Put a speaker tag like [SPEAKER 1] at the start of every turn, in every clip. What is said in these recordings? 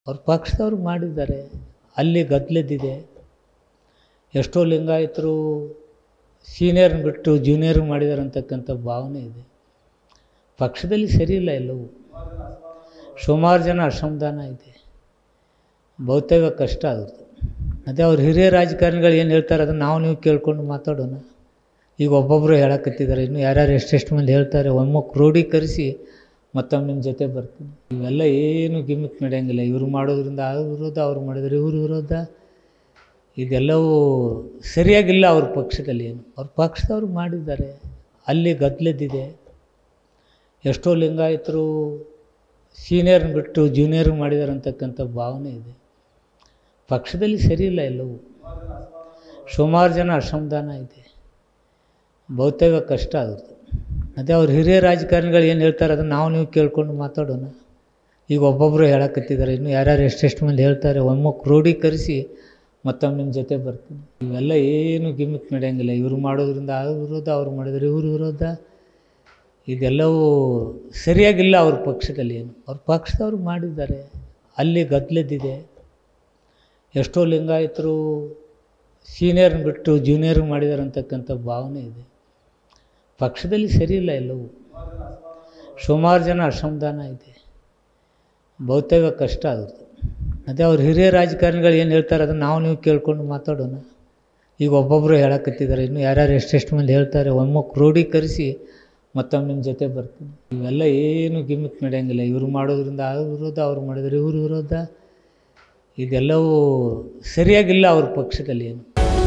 [SPEAKER 1] ಅವ್ರ ಪಕ್ಷದವ್ರು ಮಾಡಿದ್ದಾರೆ ಅಲ್ಲಿ ಗದ್ದಲದ್ದಿದೆ ಎಷ್ಟೋ ಲಿಂಗಾಯತರು ಸೀನಿಯರ್ನ ಬಿಟ್ಟು ಜೂನಿಯರ್ ಮಾಡಿದ್ದಾರೆ ಅಂತಕ್ಕಂಥ ಭಾವನೆ ಇದೆ ಪಕ್ಷದಲ್ಲಿ ಸರಿ ಇಲ್ಲ ಎಲ್ಲವೂ ಸುಮಾರು ಜನ ಅಸಮಾಧಾನ ಇದೆ ಬಹುತೇಕ ಕಷ್ಟ ಆಗುತ್ತೆ ಅದೇ ಅವ್ರು ಹಿರಿಯ ರಾಜಕಾರಣಿಗಳು ಏನು ಹೇಳ್ತಾರೆ ಅದನ್ನು ನಾವು ನೀವು ಕೇಳ್ಕೊಂಡು ಮಾತಾಡೋಣ ಈಗ ಒಬ್ಬೊಬ್ಬರು ಹೇಳಕತ್ತಿದ್ದಾರೆ ಇನ್ನು ಯಾರ್ಯಾರು ಎಷ್ಟೆಷ್ಟು ಮಂದಿ ಹೇಳ್ತಾರೆ ಒಮ್ಮೆ ಕ್ರೋಢೀಕರಿಸಿ ಮತ್ತೊಮ್ಮೆ ನಿಮ್ಮ ಜೊತೆ ಬರ್ತೀನಿ ಇವೆಲ್ಲ ಏನು ಗಿಮಿಕ್ ನಡೆಯಂಗಿಲ್ಲ ಇವರು ಮಾಡೋದ್ರಿಂದ ಅವ್ರ ವಿರೋಧ ಅವ್ರು ಮಾಡಿದ್ರೆ ಇವ್ರ ವಿರೋಧ ಇದೆಲ್ಲವೂ ಸರಿಯಾಗಿಲ್ಲ ಅವ್ರ ಪಕ್ಷದಲ್ಲಿ ಏನು ಅವ್ರ ಪಕ್ಷದವ್ರು ಮಾಡಿದ್ದಾರೆ ಅಲ್ಲಿ ಗದ್ದಲದ್ದಿದೆ ಎಷ್ಟೋ ಲಿಂಗಾಯತರು ಸೀನಿಯರ್ನ ಬಿಟ್ಟು ಜೂನಿಯರ್ ಮಾಡಿದ್ದಾರೆ ಅಂತಕ್ಕಂಥ ಭಾವನೆ ಇದೆ ಪಕ್ಷದಲ್ಲಿ ಸರಿ ಇಲ್ಲ ಎಲ್ಲವೂ ಸುಮಾರು ಜನ ಅಸಮಾಧಾನ ಇದೆ ಬಹುತೇಕ ಕಷ್ಟ ಆಗುತ್ತೆ ಅದೇ ಅವ್ರು ಹಿರಿಯ ರಾಜಕಾರಣಿಗಳು ಏನು ಹೇಳ್ತಾರೆ ಅದನ್ನು ನಾವು ನೀವು ಕೇಳ್ಕೊಂಡು ಮಾತಾಡೋಣ ಈಗ ಒಬ್ಬೊಬ್ಬರು ಹೇಳಕತ್ತಿದ್ದಾರೆ ಇನ್ನು ಯಾರ್ಯಾರು ಎಷ್ಟೆಷ್ಟು ಮಂದಿ ಹೇಳ್ತಾರೆ ಒಮ್ಮೆ ಕ್ರೋಢೀಕರಿಸಿ ಮತ್ತೊಮ್ಮೆ ನಿಮ್ಮ ಜೊತೆ ಬರ್ತೀನಿ ಇವೆಲ್ಲ ಏನು ಗಿಮಿಕ್ ನಡೆಯಂಗಿಲ್ಲ ಇವರು ಮಾಡೋದ್ರಿಂದ ಅವ್ರ ವಿರೋಧ ಅವ್ರು ಮಾಡಿದ್ರೆ ಇವ್ರ ವಿರೋಧ ಇದೆಲ್ಲವೂ ಸರಿಯಾಗಿಲ್ಲ ಅವ್ರ ಪಕ್ಷದಲ್ಲಿ ಏನು ಅವ್ರ ಪಕ್ಷದವ್ರು ಮಾಡಿದ್ದಾರೆ ಅಲ್ಲಿ ಗದ್ದಲದ್ದಿದೆ ಎಷ್ಟೋ ಲಿಂಗಾಯತರು ಸೀನಿಯರ್ನ ಬಿಟ್ಟು ಜೂನಿಯರ್ ಮಾಡಿದ್ದಾರೆ ಅಂತಕ್ಕಂಥ ಭಾವನೆ ಇದೆ ಪಕ್ಷದಲ್ಲಿ ಸರಿ ಇಲ್ಲ ಎಲ್ಲವೂ ಸುಮಾರು ಜನ ಅಸಮಾಧಾನ ಇದೆ ಬಹುತೇಕ ಕಷ್ಟ ಆಗುತ್ತೆ ಅದೇ ಅವ್ರು ಹಿರಿಯ ರಾಜಕಾರಣಿಗಳು ಏನು ಹೇಳ್ತಾರೆ ಅದನ್ನು ನಾವು ನೀವು ಕೇಳ್ಕೊಂಡು ಮಾತಾಡೋಣ ಈಗ ಒಬ್ಬೊಬ್ಬರು ಹೇಳಕತ್ತಿದ್ದಾರೆ ಇನ್ನು ಯಾರ್ಯಾರು ಎಷ್ಟೆಷ್ಟು ಮಂದಿ ಹೇಳ್ತಾರೆ ಒಮ್ಮೆ ಕ್ರೋಢೀಕರಿಸಿ ಮತ್ತೊಮ್ಮೆ ನಿಮ್ಮ ಜೊತೆ ಬರ್ತೀನಿ ಇವೆಲ್ಲ ಏನು ಗಿಮಿಕ್ ನಡೆಯಂಗಿಲ್ಲ ಇವರು ಮಾಡೋದ್ರಿಂದ ಅವ್ರ ವಿರೋಧ ಅವ್ರು ಮಾಡಿದ್ರೆ ಇವ್ರ ವಿರೋಧ ಇದೆಲ್ಲವೂ ಸರಿಯಾಗಿಲ್ಲ ಅವ್ರ ಪಕ್ಷದಲ್ಲಿ ಏನು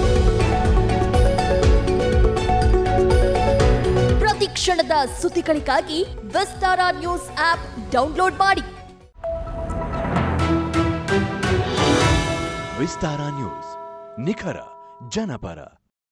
[SPEAKER 2] ಪ್ರತಿ ಕ್ಷಣದ ಸುದ್ದಿಗಳಿಗಾಗಿ ವಿಸ್ತಾರ ನ್ಯೂಸ್ ಆಪ್ ಡೌನ್ಲೋಡ್ ಮಾಡಿ
[SPEAKER 3] ವಿಸ್ತಾರ ನ್ಯೂಸ್ ನಿಖರ ಜನಪರ